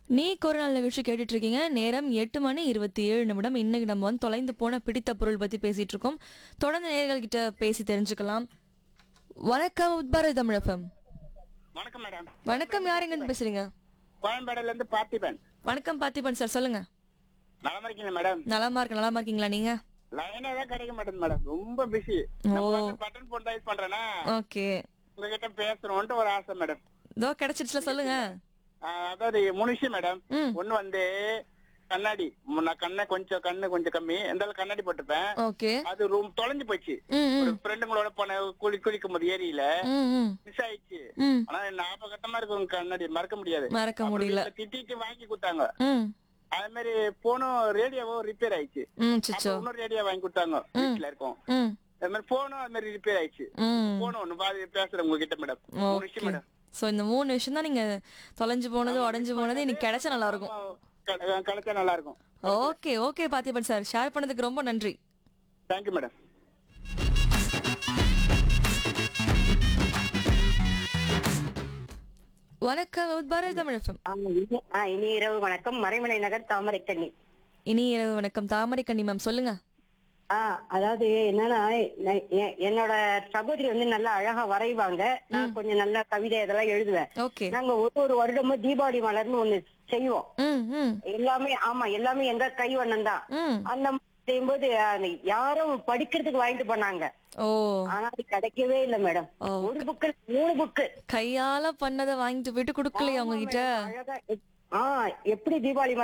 நீ ஒரு நாள் நிகழ்ச்சி கேட்டுட்டு இருக்கீங்க நேரம் எட்டு மணி இருபத்தி ஏழு நிமிடம் இன்னைக்கு நம்ம வந்து தொலைந்து போன பிடித்த பொருள் பத்தி பேசிட்டு இருக்கோம் தொடர்ந்து நேயர்கள் கிட்ட பேசி தெரிஞ்சுக்கலாம் வணக்கம் உட்பார தமிழகம் வணக்கம் மேடம் வணக்கம் யாருங்கன்னு பேசுறீங்க கோயம்பேடுல இருந்து பார்த்திபன் வணக்கம் பார்த்திபன் சார் சொல்லுங்க நலமா இருக்கீங்க மேடம் நலமா இருக்கு நலமா இருக்கீங்களா நீங்க லைனே தான் கிடைக்க மாட்டேங்குது மேடம் ரொம்ப busy oh button phone type பண்றேன்னா ஓகே உங்ககிட்ட பேசணும்ட்டு ஒரு ஆசை மேடம் இதோ கிடைச்சிடுச்சுல சொல்லுங்க ஆஹ் அதாவது மூணு விஷயம் மேடம் ம் ஒண்ணு வந்து கண்ணாடி மு- நான் கண்ணை கொஞ்சம் கண்ணு கொஞ்சம் கம்மி எந்த கண்ணாடி போட்டுப்பேன் ஓகே அது ரூம் தொலைஞ்சு போச்சு ம் ஒரு ம் ஃப்ரெண்டுங்களோட போன குளி குளிக்கும் போது ஏரியில ம் ம் மிஸ் ஆயிடுச்சு ம் ஆனா ஞாபகத்தமா இருக்கும் உங்க கண்ணாடி மறக்க முடியாது மறக்க முடியல அப்புறம் திட்டிட்டு வாங்கி கொடுத்தாங்க ம் அதே மாதிரி போனும் ரேடியோவும் ரிப்பேர் ஆயிடுச்சு ம் அப்ப சிச்சோ இன்னொரு ரேடியோ வாங்கி கொடுத்தாங்க வீட்டுல இருக்கோம் ம் அது மாதிரி போனும் அது மாதிரி ரிப்பேர் ஆயிடுச்சு ம் போனும் ஒண்ணு பாதி பேசுறேன் உங்ககிட்ட மேடம் மூணு விஷயம் ஓகே மேடம் ஸோ இந்த மூணு விஷயம் தான் நீங்க தொலைஞ்சு போனது உடஞ்சு போனது இன்னைக்கு கிடைச்சா நல்லா இருக்கும் க- கிடைச்சா நல்லா இருக்கும் okay okay Parthiban sir share பண்ணதுக்கு ரொம்ப நன்றி தேங்க்யூ மேடம் வணக்கம் பாரதி தமிழகம் ஆமா, இனி- ஆ, இனி இரவு வணக்கம் மறைமலை நகர் தாமரை கண்ணி இனி இரவு வணக்கம் தாமரை கண்ணி மேம் சொல்லுங்க ஆ அதாவது என்னன்னா நான் எ- என்னோட சகோதரி வந்து நல்லா அழகா வரைவாங்க நான் கொஞ்சம் நல்லா கவிதை இதெல்லாம் எழுதுவேன் ஓகே நாங்க ஒரு ஒரு வருடமும் தீபாவளி மலர்னு ஒண்ணு செய்வோம் ம் ம் எல்லாமே ஆமா எல்லாமே எங்க கைவண்ணம் தான் ம் அந்த மாதிரி செய்யும்போது அந்த யாரும் படிக்கிறதுக்கு வாங்கிட்டு போனாங்க ஓ ஆனா அது கிடைக்கவே இல்லை மேடம் ஓ. ஒரு புக்கு மூணு புக்கு கையால பண்ணதை வாங்கிட்டு போயிட்டு கொடுக்கலையா உங்ககிட்ட அழகா ஆ எப்படி தீபாவளி